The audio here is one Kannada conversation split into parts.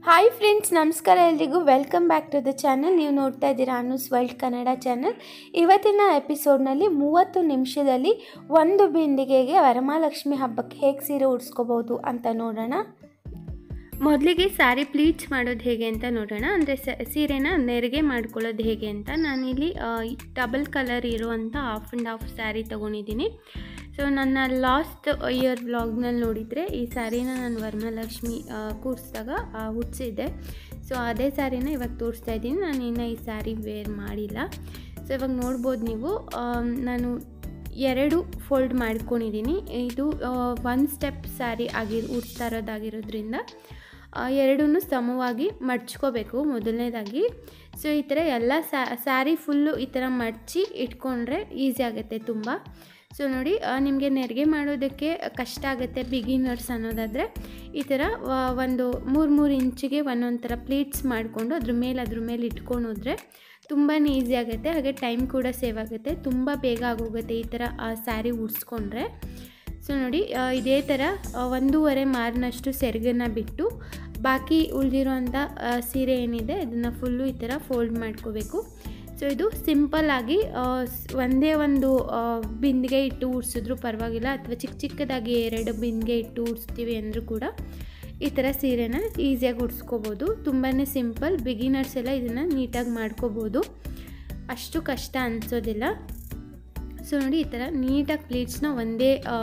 ಹಾಯ್ ಫ್ರೆಂಡ್ಸ್ ನಮಸ್ಕಾರ ಎಲ್ರಿಗೂ welcome back to the channel ನೀವು ನೋಡ್ತಾ ಇದ್ದೀರಾ ಅನೂಸ್ ವರ್ಲ್ಡ್ ಕನ್ನಡ ಚಾನಲ್ ಇವತ್ತಿನ ಎಪಿಸೋಡ್ನಲ್ಲಿ ಮೂವತ್ತು ನಿಮಿಷದಲ್ಲಿ ಒಂದು ಬಿಂದಿಗೆಗೆ ವರಮಹಾಲಕ್ಷ್ಮಿ ಹಬ್ಬಕ್ಕೆ ಹೇಗೆ ಸೀರೆ ಉಡ್ಸ್ಕೋಬೋದು ಅಂತ ನೋಡೋಣ ಮೊದಲಿಗೆ ಸ್ಯಾರಿ ಪ್ಲೀಟ್ಸ್ ಮಾಡೋದು ಹೇಗೆ ಅಂತ ನೋಡೋಣ ಅಂದರೆ ಸೀರೆನ ನೆರಿಗೆ ಮಾಡ್ಕೊಳ್ಳೋದು ಹೇಗೆ ಅಂತ ನಾನಿಲ್ಲಿ ಡಬಲ್ ಕಲರ್ ಇರುವಂಥ ಹಾಫ್ ಆ್ಯಂಡ್ ಹಾಫ್ ಸ್ಯಾರಿ ತೊಗೊಂಡಿದ್ದೀನಿ ಸೊ ನನ್ನ ಲಾಸ್ಟ್ ಇಯರ್ ವ್ಲಾಗ್ನಲ್ಲಿ ನೋಡಿದರೆ ಈ ಸ್ಯಾರಿನ ನಾನು ವರಮಹಾಲಕ್ಷ್ಮಿ ಕೂರಿಸಿದಾಗ ಹುಟ್ಟಿಸಿದ್ದೆ ಸೊ ಅದೇ ಸ್ಯಾರಿನ ಇವಾಗ ತೋರಿಸ್ತಾ ಇದ್ದೀನಿ ನಾನು ಇನ್ನು ಈ ಸ್ಯಾರಿ ವೇರ್ ಮಾಡಿಲ್ಲ ಸೊ ಇವಾಗ ನೋಡ್ಬೋದು ನೀವು ಆಮ್, ನಾನು ಎರಡು ಫೋಲ್ಡ್ ಮಾಡ್ಕೊಂಡಿದ್ದೀನಿ ಇದು ಒನ್ ಸ್ಟೆಪ್ ಸ್ಯಾರಿ ಆಗಿ ಉಡ್ಸ್ತಾ ಇರೋದಾಗಿರೋದ್ರಿಂದ ಎರಡೂ ಸಮವಾಗಿ ಮಡ್ಚ್ಕೋಬೇಕು ಮೊದಲನೇದಾಗಿ ಸೊ ಈ ಥರ ಎಲ್ಲ ಸ್ಯಾರಿ ಫುಲ್ಲು ಈ ಥರ ಮಡಚಿ ಇಟ್ಕೊಂಡ್ರೆ ಈಸಿ ಆಗುತ್ತೆ ತುಂಬ ಸೊ ನೋಡಿ ನಿಮಗೆ ನೆರಿಗೆ ಮಾಡೋದಕ್ಕೆ ಕಷ್ಟ ಆಗುತ್ತೆ ಬಿಗಿನರ್ಸ್ ಅನ್ನೋದಾದರೆ ಈ ಥರ ವ- ಒಂದು ಮೂರು ಮೂರು ಇಂಚಿಗೆ ಒಂದೊಂದು ಥರ ಪ್ಲೇಟ್ಸ್ ಮಾಡಿಕೊಂಡು ಅದ್ರ ಮೇಲೆ ಅದ್ರ ಮೇಲೆ ಇಟ್ಕೊಂಡು ಹೋದರೆ ತುಂಬಾ ಈಸಿ ಆಗುತ್ತೆ ಹಾಗೆ ಟೈಮ್ ಕೂಡ ಸೇವ್ ಆಗುತ್ತೆ ತುಂಬ ಬೇಗ ಆಗೋಗುತ್ತೆ ಈ ಥರ ಸ್ಯಾರಿ ಉಡ್ಸ್ಕೊಂಡ್ರೆ ಸೊ ನೋಡಿ ಆ, ಇದೇ ಥರ ಆ, ಒಂದೂವರೆ ಮಾರಿನಷ್ಟು ಸೆರಗನ್ನು ಬಿಟ್ಟು ಬಾಕಿ ಉಳಿದಿರೋಂಥ ಸೀರೆ ಏನಿದೆ ಇದನ್ನು ಫುಲ್ಲು ಈ ಥರ ಫೋಲ್ಡ್ ಮಾಡ್ಕೋಬೇಕು ಸೊ ಇದು ಸಿಂಪಲ್ ಆಗಿ ಆ, ಸ್- ಒಂದೇ ಒಂದು ಆ, ಬಿಂದಿಗೆ ಇಟ್ಟು ಉಡ್ಸಿದ್ರು ಪರವಾಗಿಲ್ಲ ಅಥವಾ ಚಿಕ್ಕ ಚಿಕ್ಕದಾಗಿ ಎರಡು ಬಿಂದಿಗೆ ಇಟ್ಟು ಉಡ್ಸ್ತೀವಿ ಅಂದರೂ ಕೂಡ ಈ ಥರ ಸೀರೆನ ಈಸಿಯಾಗಿ ಉಡ್ಸ್ಕೋಬೋದು ತುಂಬಾ ಸಿಂಪಲ್ ಬಿಗಿನರ್ಸ್ ಎಲ್ಲ ಇದನ್ನು ನೀಟಾಗಿ ಮಾಡ್ಕೋಬೋದು ಅಷ್ಟು ಕಷ್ಟ ಅನಿಸೋದಿಲ್ಲ ಸೊ ನೋಡಿ ಈ ಥರ ನೀಟಾಗಿ ಪ್ಲೀಟ್ಸ್ನ ಒಂದೇ ಆ,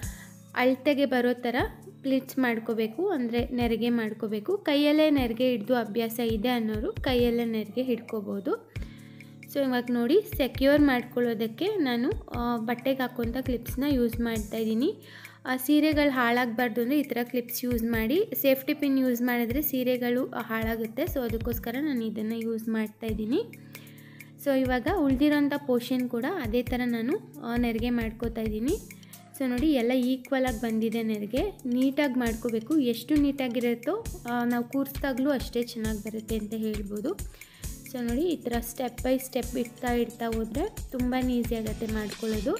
ಅಳತೆಗೆ ಬರೋ ಥರ ಪ್ಲೀಟ್ಸ್ ಮಾಡ್ಕೋಬೇಕು ಅಂದರೆ ನೆರಿಗೆ ಮಾಡ್ಕೋಬೇಕು ಕೈಯಲ್ಲೇ ನೆರಿಗೆ ಹಿಡಿದು ಅಭ್ಯಾಸ ಇದೆ ಅನ್ನೋರು ಕೈಯಲ್ಲೇ ನೆರಿಗೆ ಹಿಡ್ಕೋಬೋದು ಸೊ ಇವಾಗ ನೋಡಿ ಸೆಕ್ಯೂರ್ ಮಾಡ್ಕೊಳ್ಳೋದಕ್ಕೆ ನಾನು ಆ, ಬಟ್ಟೆಗೆ ಹಾಕೋಂಥ ಕ್ಲಿಪ್ಸ್ನ ಯೂಸ್ ಮಾಡ್ತಾ ಇದ್ದೀನಿ ಸೀರೆಗಳು ಹಾಳಾಗಬಾರ್ದು ಅಂದರೆ ಈ ಥರ ಕ್ಲಿಪ್ಸ್ ಯೂಸ್ ಮಾಡಿ ಸೇಫ್ಟಿ ಪಿನ್ ಯೂಸ್ ಮಾಡಿದ್ರೆ ಸೀರೆಗಳು ಹಾಳಾಗುತ್ತೆ ಸೊ ಅದಕ್ಕೋಸ್ಕರ ನಾನು ಇದನ್ನು ಯೂಸ್ ಮಾಡ್ತಾ ಇದ್ದೀನಿ ಸೊ ಇವಾಗ ಉಳಿದಿರೋಂಥ ಪೋರ್ಷನ್ ಕೂಡ ಅದೇ ಥರ ನಾನು ಆ, ನೆರಿಗೆ ಮಾಡ್ಕೋತಾ ಇದ್ದೀನಿ ಸೊ ನೋಡಿ ಎಲ್ಲ ಈಕ್ವಲಾಗಿ ಬಂದಿದೆ ನೆರಿಗೆ ನೀಟಾಗಿ ಮಾಡ್ಕೋಬೇಕು ಎಷ್ಟು ನೀಟಾಗಿರುತ್ತೋ ಆ, ನಾವು ಕೂರಿಸ್ದಾಗಲೂ ಅಷ್ಟೇ ಚೆನ್ನಾಗಿ ಬರುತ್ತೆ ಅಂತ ಹೇಳ್ಬೋದು ಸೊ ನೋಡಿ ಈ ಥರ ಸ್ಟೆಪ್ ಬೈ ಸ್ಟೆಪ್ ಇಡ್ತಾ ಇಡ್ತಾ ಹೋದರೆ ತುಂಬಾ ಈಸಿ ಆಗುತ್ತೆ ಮಾಡ್ಕೊಳ್ಳೋದು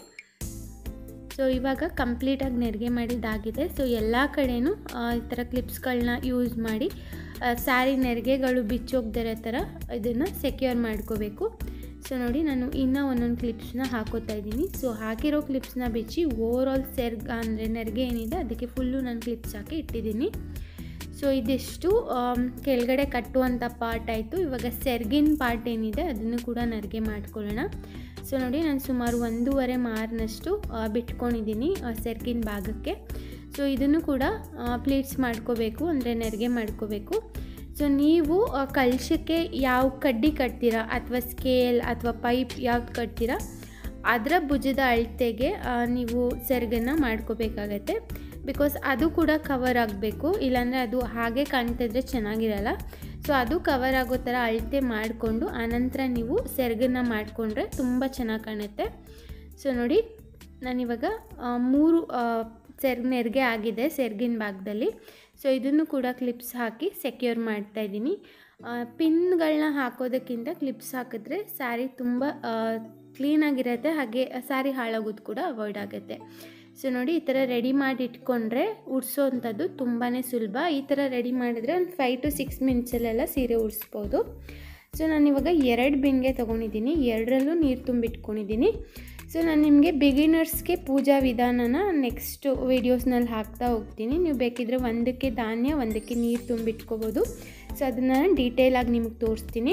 ಸೊ ಇವಾಗ ಕಂಪ್ಲೀಟಾಗಿ ನೆರಿಗೆ ಮಾಡಿದ್ದಾಗಿದೆ ಸೊ ಎಲ್ಲ ಕಡೆನೂ ಆ, ಈ ಥರ ಕ್ಲಿಪ್ಸ್ಗಳನ್ನ ಯೂಸ್ ಮಾಡಿ ಸ್ಯಾರಿ ನೆರಿಗೆಗಳು ಬಿಚ್ಚೋಗ್ದಿರೋ ಥರ ಇದನ್ನು ಸೆಕ್ಯೂರ್ ಮಾಡ್ಕೋಬೇಕು ಸೊ ನೋಡಿ ನಾನು ಇನ್ನೂ ಒಂದೊಂದು ಕ್ಲಿಪ್ಸ್ನ ಹಾಕೋತಾ ಇದ್ದೀನಿ ಸೊ ಹಾಕಿರೋ ಕ್ಲಿಪ್ಸ್ನ ಬಿಚ್ಚಿ ಓವರ್ ಆಲ್ ಸೆರ್ಗ್ ಅಂದರೆ ನೆರಿಗೆ ಏನಿದೆ ಅದಕ್ಕೆ ಫುಲ್ಲು ನಾನು ಕ್ಲಿಪ್ಸ್ ಹಾಕಿ ಇಟ್ಟಿದ್ದೀನಿ ಸೊ ಇದಿಷ್ಟು ಆಮ್, ಕೆಳಗಡೆ ಕಟ್ಟುವಂಥ ಪಾರ್ಟ್ ಆಯಿತು ಇವಾಗ ಸೆರ್ಗಿನ ಪಾರ್ಟ್ ಏನಿದೆ ಅದನ್ನು ಕೂಡ ನೆರಿಗೆ ಮಾಡ್ಕೊಳ್ಳೋಣ ಸೊ ನೋಡಿ ನಾನು ಸುಮಾರು ಒಂದೂವರೆ ಮಾರ್ನಷ್ಟು ಆ, ಬಿಟ್ಕೊಂಡಿದ್ದೀನಿ ಆ, ಸೆರ್ಗಿನ ಭಾಗಕ್ಕೆ ಸೊ ಇದನ್ನು ಕೂಡ ಪ್ಲೀಟ್ಸ್ ಮಾಡ್ಕೋಬೇಕು ಅಂದರೆ ನೆರಿಗೆ ಮಾಡ್ಕೋಬೇಕು ಸೊ ನೀವು ಆ, ಕಲಶಕ್ಕೆ ಯಾವ ಕಡ್ಡಿ ಕಟ್ತೀರಾ ಅಥವಾ ಸ್ಕೇಲ್ ಅಥವಾ ಪೈಪ್ ಯಾವ್ದು ಕಟ್ತೀರಾ ಅದರ ಭುಜದ ಅಳತೆಗೆ ಆ, ನೀವು ಸೆರಗನ್ನು ಮಾಡ್ಕೋಬೇಕಾಗತ್ತೆ ಬಿಕಾಸ್ ಅದು ಕೂಡ ಕವರ್ ಆಗಬೇಕು ಇಲ್ಲಾಂದರೆ ಅದು ಹಾಗೆ ಕಾಣ್ತಿದ್ರೆ ಚೆನ್ನಾಗಿರಲ್ಲ ಸೊ ಅದು ಕವರ್ ಆಗೋ ಥರ ಅಳತೆ ಮಾಡಿಕೊಂಡು ಆನಂತರ ನೀವು ಸೆರಗನ್ನು ಮಾಡಿಕೊಂಡ್ರೆ ತುಂಬ ಚೆನ್ನಾಗಿ ಕಾಣುತ್ತೆ ಸೊ ನೋಡಿ ನಾನಿವಾಗ ಆ, ಮೂರು ಸೆರ್ಗ್ ನೆರಿಗೆ ಆಗಿದೆ ಸೆರ್ಗಿನ ಭಾಗದಲ್ಲಿ ಸೊ ಇದನ್ನು ಕೂಡ ಕ್ಲಿಪ್ಸ್ ಹಾಕಿ ಸೆಕ್ಯೂರ್ ಮಾಡ್ತಾ ಇದ್ದೀನಿ ಪಿನ್ಗಳನ್ನ ಹಾಕೋದಕ್ಕಿಂತ ಕ್ಲಿಪ್ಸ್ ಹಾಕಿದ್ರೆ ಸ್ಯಾರಿ ತುಂಬ ಕ್ಲೀನಾಗಿರುತ್ತೆ ಹಾಗೆ ಸ್ಯಾರಿ ಹಾಳಾಗೋದು ಕೂಡ ಅವಾಯ್ಡ್ ಆಗುತ್ತೆ ಸೊ ನೋಡಿ ಈ ಥರ ರೆಡಿ ಮಾಡಿ ಇಟ್ಕೊಂಡ್ರೆ ಉಡ್ಸೋವಂಥದ್ದು ತುಂಬಾ ಸುಲಭ ಈ ಥರ ರೆಡಿ ಮಾಡಿದ್ರೆ ಒಂದು ಫೈವ್ ಟು ಸಿಕ್ಸ್ ಮಿನಿಟ್ಸಲ್ಲೆಲ್ಲ ಸೀರೆ ಉಡಿಸ್ಬೋದು ಸೊ ನಾನು ಇವಾಗ ಎರಡು ಬಿಂಗೆ ತೊಗೊಂಡಿದ್ದೀನಿ ಎರಡರಲ್ಲೂ ನೀರು ತುಂಬಿಟ್ಕೊಂಡಿದ್ದೀನಿ ಸೊ ನಾನು ನಿಮಗೆ ಬಿಗಿನರ್ಸ್ಗೆ ಪೂಜಾ ವಿಧಾನನ ನೆಕ್ಸ್ಟ್ ವೀಡಿಯೋಸ್ನಲ್ಲಿ ಹಾಕ್ತಾ ಹೋಗ್ತೀನಿ ನೀವು ಬೇಕಿದ್ರೆ ಒಂದಕ್ಕೆ ಧಾನ್ಯ ಒಂದಕ್ಕೆ ನೀರು ತುಂಬಿಟ್ಕೋಬೋದು ಸೊ ಅದನ್ನು ಡೀಟೇಲಾಗಿ ನಿಮಗೆ ತೋರಿಸ್ತೀನಿ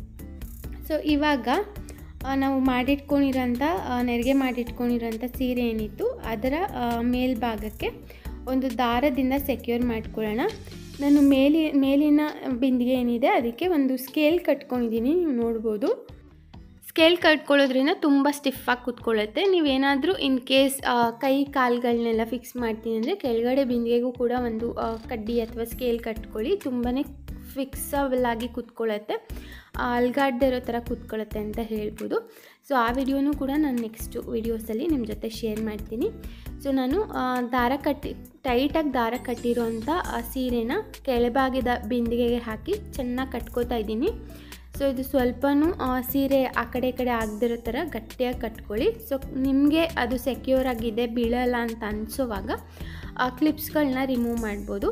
ಸೊ ಇವಾಗ ಆ, ನಾವು ಮಾಡಿಟ್ಕೊಂಡಿರೋಂಥ ಆ, ನೆರಿಗೆ ಮಾಡಿಟ್ಕೊಂಡಿರೋಂಥ ಸೀರೆ ಏನಿತ್ತು ಅದರ ಆ, ಮೇಲ್ಭಾಗಕ್ಕೆ ಒಂದು ದಾರದಿಂದ ಸೆಕ್ಯೂರ್ ಮಾಡ್ಕೊಳ್ಳೋಣ ನಾನು ಮೇಲಿ ಮೇಲಿನ ಬಿಂದಿಗೆ ಏನಿದೆ ಅದಕ್ಕೆ ಒಂದು ಸ್ಕೇಲ್ ಕಟ್ಕೊಂಡಿದ್ದೀನಿ ನೀವು ನೋಡ್ಬೋದು ಸ್ಕೇಲ್ ಕಟ್ಕೊಳ್ಳೋದ್ರಿಂದ ತುಂಬ ಸ್ಟಿಫಾಗಿ ಕುತ್ಕೊಳ್ಳುತ್ತೆ ನೀವೇನಾದರೂ ಇನ್ ಕೇಸ್ ಕೈ ಕಾಲುಗಳನ್ನೆಲ್ಲ ಫಿಕ್ಸ್ ಮಾಡ್ತೀನಿ ಅಂದರೆ ಕೆಳಗಡೆ ಬಿಂದಿಗೆಗೂ ಕೂಡ ಒಂದು ಆ, ಕಡ್ಡಿ ಅಥವಾ ಸ್ಕೇಲ್ ಕಟ್ಕೊಳ್ಳಿ ತುಂಬಾ ಫಿಕ್ಸಬಲ್ ಆಗಿ ಕುತ್ಕೊಳ್ಳುತ್ತೆ ಅಲ್ಗಾಡ್ದೇ ಇರೋ ಥರ ಕುತ್ಕೊಳ್ಳುತ್ತೆ ಅಂತ ಹೇಳ್ಬೋದು ಸೊ ಆ ವಿಡಿಯೋನೂ ಕೂಡ ನಾನು ನೆಕ್ಸ್ಟ್ ವೀಡಿಯೋಸಲ್ಲಿ ನಿಮ್ಮ ಜೊತೆ ಶೇರ್ ಮಾಡ್ತೀನಿ ಸೊ ನಾನು ಆ, ದಾರ ಕಟ್ಟಿ ಟೈಟಾಗಿ ದಾರ ಕಟ್ಟಿರೋಂಥ ಆ ಸೀರೆನ ಕೆಳಭಾಗದ ಬಿಂದಿಗೆಗೆ ಹಾಕಿ ಚೆನ್ನಾಗಿ ಕಟ್ಕೋತಾ ಇದ್ದೀನಿ ಸೊ ಇದು ಸ್ವಲ್ಪನೂ ಆ, ಸೀರೆ ಆ ಕಡೆ ಈ ಕಡೆ ಆಗದಿರೋ ಥರ ಗಟ್ಟಿಯಾಗಿ ಕಟ್ಕೊಳ್ಳಿ ಸೊ ನಿಮಗೆ ಅದು ಸೆಕ್ಯೂರ್ ಆಗಿದೆ ಬೀಳಲ್ಲ ಅಂತ ಅನಿಸೋವಾಗ ಆ ಕ್ಲಿಪ್ಸ್ಗಳನ್ನ ರಿಮೂವ್ ಮಾಡ್ಬೋದು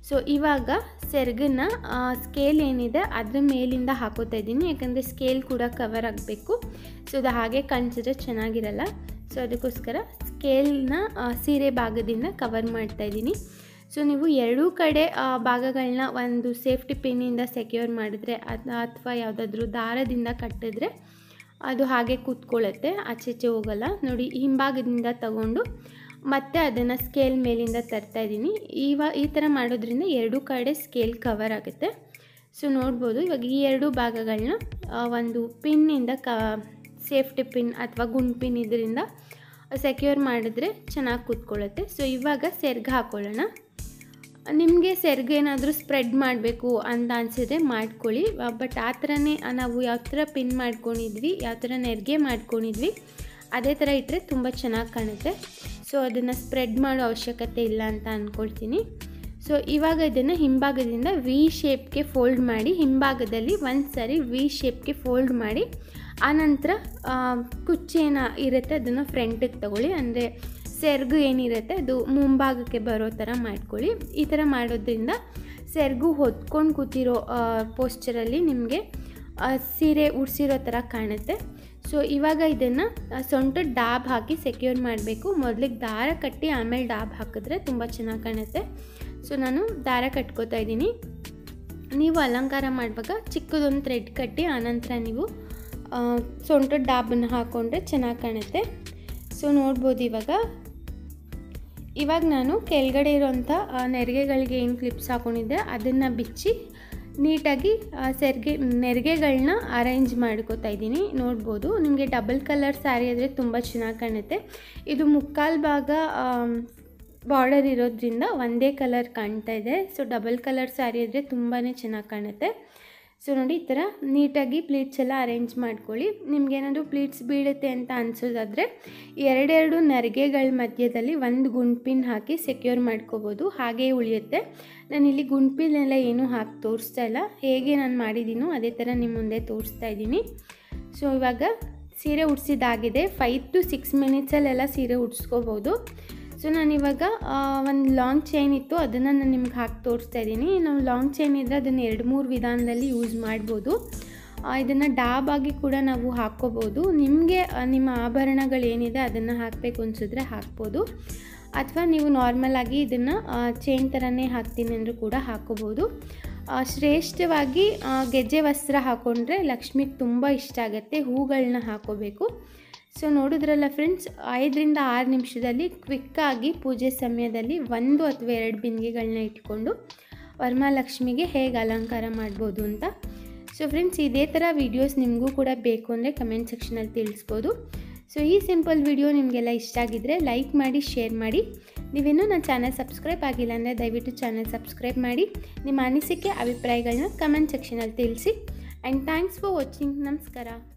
ಸೊ ಇವಾಗ ಸೆರ್ಗನ್ನ ಸ್ಕೇಲ್ ಏನಿದೆ ಅದ್ರ ಮೇಲಿಂದ ಹಾಕೋತಾ ಇದ್ದೀನಿ ಯಾಕಂದರೆ ಸ್ಕೇಲ್ ಕೂಡ ಕವರ್ ಆಗಬೇಕು ಸೊ ಅದು ಹಾಗೆ ಕಾಣಿಸಿದ್ರೆ ಚೆನ್ನಾಗಿರಲ್ಲ ಸೊ ಅದಕ್ಕೋಸ್ಕರ ಸ್ಕೇಲ್ನ ಸೀರೆ ಭಾಗದಿಂದ ಕವರ್ ಮಾಡ್ತಾ ಇದ್ದೀನಿ ಸೊ ನೀವು ಎರಡೂ ಕಡೆ ಭಾಗಗಳನ್ನ ಒಂದು ಸೇಫ್ಟಿ ಪಿನ್ನಿಂದ ಸೆಕ್ಯೂರ್ ಮಾಡಿದ್ರೆ ಅಥವಾ ಯಾವುದಾದ್ರೂ ದಾರದಿಂದ ಕಟ್ಟಿದ್ರೆ ಅದು ಹಾಗೆ ಕೂತ್ಕೊಳ್ಳುತ್ತೆ ಆಚೆಚೆ ಹೋಗಲ್ಲ ನೋಡಿ ಹಿಂಭಾಗದಿಂದ ತಗೊಂಡು ಮತ್ತೆ ಅದನ್ನು ಸ್ಕೇಲ್ ಮೇಲಿಂದ ತರ್ತಾ ಇದ್ದೀನಿ ಇವ ಈ ಥರ ಮಾಡೋದ್ರಿಂದ ಎರಡೂ ಕಡೆ ಸ್ಕೇಲ್ ಕವರ್ ಆಗುತ್ತೆ ಸೊ ನೋಡ್ಬೋದು ಇವಾಗ ಈ ಎರಡು ಭಾಗಗಳನ್ನ ಒಂದು ಪಿನ್ನಿಂದ ಕ ಸೇಫ್ಟಿ ಪಿನ್ ಅಥವಾ ಗುಂಡ್ ಪಿನ್ ಇದರಿಂದ ಸೆಕ್ಯೂರ್ ಮಾಡಿದ್ರೆ ಚೆನ್ನಾಗಿ ಕೂತ್ಕೊಳ್ಳುತ್ತೆ ಸೊ ಇವಾಗ ಸೆರ್ಗ ಹಾಕ್ಕೊಳ್ಳೋಣ ನಿಮಗೆ ಸೆರ್ಗ ಏನಾದರೂ ಸ್ಪ್ರೆಡ್ ಮಾಡಬೇಕು ಅಂತ ಅನಿಸಿದ್ರೆ ಮಾಡ್ಕೊಳ್ಳಿ ಬಟ್ ಆ ಥರನೇ ನಾವು ಯಾವ ಥರ ಪಿನ್ ಮಾಡ್ಕೊಂಡಿದ್ವಿ ಯಾವ ಥರ ನೆರಿಗೆ ಮಾಡ್ಕೊಂಡಿದ್ವಿ ಅದೇ ಥರ ಇಟ್ಟರೆ ತುಂಬ ಚೆನ್ನಾಗಿ ಕಾಣುತ್ತೆ ಸೊ ಅದನ್ನು ಸ್ಪ್ರೆಡ್ ಮಾಡೋ ಅವಶ್ಯಕತೆ ಇಲ್ಲ ಅಂತ ಅಂದ್ಕೊಳ್ತೀನಿ ಸೊ ಇವಾಗ ಇದನ್ನು ಹಿಂಭಾಗದಿಂದ ವಿ ಶೇಪ್ಗೆ ಫೋಲ್ಡ್ ಮಾಡಿ ಹಿಂಭಾಗದಲ್ಲಿ ಒಂದು ಸರಿ ವಿ ಶೇಪ್ಗೆ ಫೋಲ್ಡ್ ಮಾಡಿ ಆನಂತರ ಕುಚ್ಚೇನ ಇರುತ್ತೆ ಅದನ್ನು ಫ್ರಂಟಿಗೆ ತಗೊಳ್ಳಿ ಅಂದರೆ ಸೆರ್ಗು ಏನಿರುತ್ತೆ ಅದು ಮುಂಭಾಗಕ್ಕೆ ಬರೋ ಥರ ಮಾಡ್ಕೊಳ್ಳಿ ಈ ಥರ ಮಾಡೋದ್ರಿಂದ ಸೆರ್ಗು ಹೊತ್ಕೊಂಡು ಕೂತಿರೋ ಪೋಸ್ಚರಲ್ಲಿ ನಿಮಗೆ ಸೀರೆ ಉಡ್ಸಿರೋ ಥರ ಕಾಣುತ್ತೆ ಸೊ ಇವಾಗ ಇದನ್ನು ಸೊಂಟ ಡಾಬ್ ಹಾಕಿ ಸೆಕ್ಯೂರ್ ಮಾಡಬೇಕು ಮೊದಲಿಗೆ ದಾರ ಕಟ್ಟಿ ಆಮೇಲೆ ಡಾಬ್ ಹಾಕಿದ್ರೆ ತುಂಬ ಚೆನ್ನಾಗಿ ಕಾಣುತ್ತೆ ಸೊ ನಾನು ದಾರ ಕಟ್ಕೋತಾ ಇದ್ದೀನಿ ನೀವು ಅಲಂಕಾರ ಮಾಡುವಾಗ ಚಿಕ್ಕದೊಂದು ಥ್ರೆಡ್ ಕಟ್ಟಿ ಆನಂತರ ನೀವು ಸೊಂಟದ ಡಾಬನ್ನು ಹಾಕ್ಕೊಂಡ್ರೆ ಚೆನ್ನಾಗಿ ಕಾಣುತ್ತೆ ಸೊ ನೋಡ್ಬೋದು ಇವಾಗ ಇವಾಗ ನಾನು ಕೆಳಗಡೆ ಇರೋಂಥ ನೆರಿಗೆಗಳಿಗೆ ಏನು ಕ್ಲಿಪ್ಸ್ ಹಾಕ್ಕೊಂಡಿದ್ದೆ ಅದನ್ನು ಬಿಚ್ಚಿ ನೀಟಾಗಿ ಸೆರ್ಗೆ ನೆರಿಗೆಗಳನ್ನ ಅರೇಂಜ್ ಮಾಡ್ಕೋತಾ ಇದ್ದೀನಿ ನೋಡ್ಬೋದು ನಿಮಗೆ ಡಬಲ್ ಕಲರ್ ಸ್ಯಾರಿ ಆದರೆ ತುಂಬ ಚೆನ್ನಾಗಿ ಕಾಣುತ್ತೆ ಇದು ಮುಕ್ಕಾಲು ಭಾಗ ಬಾರ್ಡರ್ ಇರೋದ್ರಿಂದ ಒಂದೇ ಕಲರ್ ಕಾಣ್ತಾ ಇದೆ ಸೊ ಡಬಲ್ ಕಲರ್ ಸ್ಯಾರಿ ಆದರೆ ತುಂಬಾ ಚೆನ್ನಾಗಿ ಕಾಣುತ್ತೆ ಸೊ ನೋಡಿ ಈ ಥರ ನೀಟಾಗಿ ಪ್ಲೀಟ್ಸ್ ಎಲ್ಲ ಅರೇಂಜ್ ಮಾಡ್ಕೊಳ್ಳಿ ನಿಮ್ಗೇನಾದರೂ ಪ್ಲೀಟ್ಸ್ ಬೀಳುತ್ತೆ ಅಂತ ಅನಿಸೋದಾದರೆ ಎರಡೆರಡು ನರಿಗೆಗಳ ಮಧ್ಯದಲ್ಲಿ ಒಂದು ಗುಂಡ್ಪಿನ್ ಹಾಕಿ ಸೆಕ್ಯೂರ್ ಮಾಡ್ಕೋಬೋದು ಹಾಗೇ ಉಳಿಯುತ್ತೆ ನಾನಿಲ್ಲಿ ಗುಂಡ್ಪಿನೆಲ್ಲ ಏನೂ ಹಾಕಿ ತೋರಿಸ್ತಾ ಇಲ್ಲ ಹೇಗೆ ನಾನು ಮಾಡಿದ್ದೀನೋ ಅದೇ ಥರ ನಿಮ್ಮ ಮುಂದೆ ತೋರಿಸ್ತಾ ಇದ್ದೀನಿ ಸೊ ಇವಾಗ ಸೀರೆ ಉಡ್ಸಿದ್ದಾಗಿದೆ ಫೈವ್ ಟು ಸಿಕ್ಸ್ ಮಿನಿಟ್ಸಲ್ಲೆಲ್ಲ ಸೀರೆ ಉಡ್ಸ್ಕೋಬೋದು ಸೊ ನಾನಿವಾಗ ಒಂದು ಲಾಂಗ್ ಚೈನ್ ಇತ್ತು ಅದನ್ನು ನಾನು ನಿಮ್ಗೆ ಹಾಕಿ ತೋರಿಸ್ತಾ ಇದ್ದೀನಿ ನಾವು ಲಾಂಗ್ ಚೈನ್ ಇದ್ದರೆ ಅದನ್ನು ಎರಡು ಮೂರು ವಿಧಾನದಲ್ಲಿ ಯೂಸ್ ಮಾಡ್ಬೋದು ಇದನ್ನು ಡಾಬ್ ಆಗಿ ಕೂಡ ನಾವು ಹಾಕ್ಕೋಬೋದು ನಿಮಗೆ ನಿಮ್ಮ ಆಭರಣಗಳೇನಿದೆ ಅದನ್ನು ಹಾಕಬೇಕು ಅನಿಸಿದ್ರೆ ಹಾಕ್ಬೋದು ಅಥವಾ ನೀವು ನಾರ್ಮಲಾಗಿ ಇದನ್ನು ಚೈನ್ ಥರನೇ ಹಾಕ್ತೀನಿ ಅಂದರೂ ಕೂಡ ಹಾಕ್ಕೋಬೋದು ಶ್ರೇಷ್ಠವಾಗಿ ಗೆಜ್ಜೆ ವಸ್ತ್ರ ಹಾಕ್ಕೊಂಡ್ರೆ ಲಕ್ಷ್ಮಿಗೆ ತುಂಬ ಇಷ್ಟ ಆಗುತ್ತೆ ಹೂಗಳನ್ನ ಹಾಕ್ಕೋಬೇಕು ಸೊ ನೋಡಿದ್ರಲ್ಲ ಫ್ರೆಂಡ್ಸ್ ಐದರಿಂದ ಆರು ನಿಮಿಷದಲ್ಲಿ ಕ್ವಿಕ್ಕಾಗಿ ಪೂಜೆ ಸಮಯದಲ್ಲಿ ಒಂದು ಅಥವಾ ಎರಡು ಬಿಂದಿಗೆಗಳನ್ನ ಇಟ್ಕೊಂಡು ವರಮಹಾಲಕ್ಷ್ಮಿಗೆ ಹೇಗೆ ಅಲಂಕಾರ ಮಾಡ್ಬೋದು ಅಂತ ಸೊ ಫ್ರೆಂಡ್ಸ್ ಇದೇ ಥರ ವೀಡಿಯೋಸ್ ನಿಮಗೂ ಕೂಡ ಬೇಕು ಅಂದರೆ ಕಮೆಂಟ್ ಸೆಕ್ಷನಲ್ಲಿ ತಿಳಿಸ್ಬೋದು ಸೊ ಈ ಸಿಂಪಲ್ ವಿಡಿಯೋ ನಿಮಗೆಲ್ಲ ಇಷ್ಟ ಆಗಿದ್ದರೆ ಲೈಕ್ ಮಾಡಿ ಶೇರ್ ಮಾಡಿ ನೀವಿನ್ನೂ ನನ್ನ ಚಾನಲ್ ಸಬ್ಸ್ಕ್ರೈಬ್ ಆಗಿಲ್ಲ ಅಂದರೆ ದಯವಿಟ್ಟು ಚಾನಲ್ ಸಬ್ಸ್ಕ್ರೈಬ್ ಮಾಡಿ ನಿಮ್ಮ ಅನಿಸಿಕೆ ಅಭಿಪ್ರಾಯಗಳನ್ನ ಕಮೆಂಟ್ ಸೆಕ್ಷನಲ್ಲಿ ತಿಳಿಸಿ ಆ್ಯಂಡ್ ಥ್ಯಾಂಕ್ಸ್ ಫಾರ್ ವಾಚಿಂಗ್ ನಮಸ್ಕಾರ